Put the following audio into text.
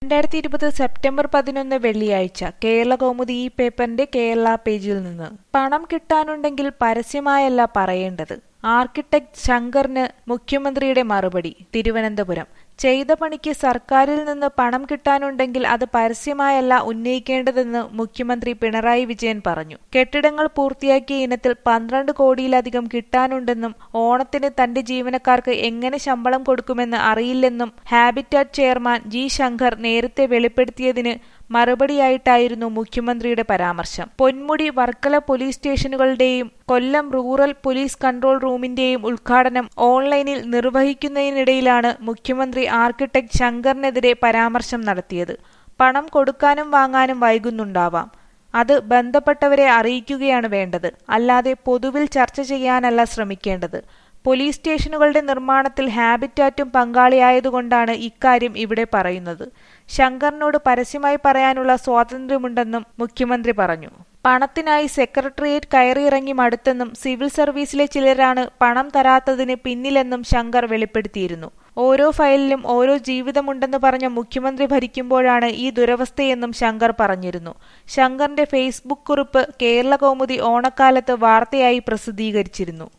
രണ്ടായിരത്തി ഇരുപത് സെപ്റ്റംബർ പതിനൊന്ന് വെള്ളിയാഴ്ച കേരള കൗമുദി ഈ പേപ്പറിന്റെ കേരള പേജിൽ നിന്ന് പണം കിട്ടാനുണ്ടെങ്കിൽ പരസ്യമായല്ല പറയേണ്ടത് ആർക്കിടെക്ട് ശങ്കറിന് മുഖ്യമന്ത്രിയുടെ മറുപടി തിരുവനന്തപുരം ചെയ്ത പണിക്ക് സർക്കാരിൽ നിന്ന് പണം കിട്ടാനുണ്ടെങ്കിൽ അത് പരസ്യമായല്ല ഉന്നയിക്കേണ്ടതെന്ന് മുഖ്യമന്ത്രി പിണറായി വിജയൻ പറഞ്ഞു കെട്ടിടങ്ങൾ പൂർത്തിയാക്കിയ ഇനത്തിൽ പന്ത്രണ്ട് കോടിയിലധികം കിട്ടാനുണ്ടെന്നും ഓണത്തിന് തന്റെ ജീവനക്കാർക്ക് എങ്ങനെ ശമ്പളം കൊടുക്കുമെന്ന് അറിയില്ലെന്നും ഹാബിറ്റാറ്റ് ചെയർമാൻ ജി ശങ്കർ നേരത്തെ വെളിപ്പെടുത്തിയതിന് മറുപടിയായിട്ടായിരുന്നു മുഖ്യമന്ത്രിയുടെ പരാമർശം പൊന്മുടി വർക്കല പോലീസ് സ്റ്റേഷനുകളുടെയും കൊല്ലം റൂറൽ പോലീസ് കൺട്രോൾ റൂമിന്റെയും ഉദ്ഘാടനം ഓൺലൈനിൽ നിർവഹിക്കുന്നതിനിടയിലാണ് മുഖ്യമന്ത്രി ആർക്കിടെക്ട് ശങ്കറിനെതിരെ പരാമർശം നടത്തിയത് പണം കൊടുക്കാനും വാങ്ങാനും വൈകുന്നുണ്ടാവാം അത് ബന്ധപ്പെട്ടവരെ അറിയിക്കുകയാണ് വേണ്ടത് അല്ലാതെ പൊതുവിൽ ചർച്ച ചെയ്യാനല്ല ശ്രമിക്കേണ്ടത് പോലീസ് സ്റ്റേഷനുകളുടെ നിർമ്മാണത്തിൽ ഹാബിറ്റാറ്റും പങ്കാളിയായതുകൊണ്ടാണ് ഇക്കാര്യം ഇവിടെ പറയുന്നത് ശങ്കറിനോട് പരസ്യമായി പറയാനുള്ള സ്വാതന്ത്ര്യമുണ്ടെന്നും മുഖ്യമന്ത്രി പറഞ്ഞു പണത്തിനായി സെക്രട്ടേറിയറ്റ് കയറിയിറങ്ങി മടുത്തെന്നും സിവിൽ സർവീസിലെ ചിലരാണ് പണം തരാത്തതിന് പിന്നിലെന്നും ശങ്കർ വെളിപ്പെടുത്തിയിരുന്നു ഓരോ ഫയലിലും ഓരോ ജീവിതമുണ്ടെന്ന് പറഞ്ഞ മുഖ്യമന്ത്രി ഭരിക്കുമ്പോഴാണ് ഈ ദുരവസ്ഥയെന്നും ശങ്കർ പറഞ്ഞിരുന്നു ശങ്കറിന്റെ ഫേസ്ബുക്ക് കുറിപ്പ് കേരള കൗമുദി ഓണക്കാലത്ത് വാർത്തയായി പ്രസിദ്ധീകരിച്ചിരുന്നു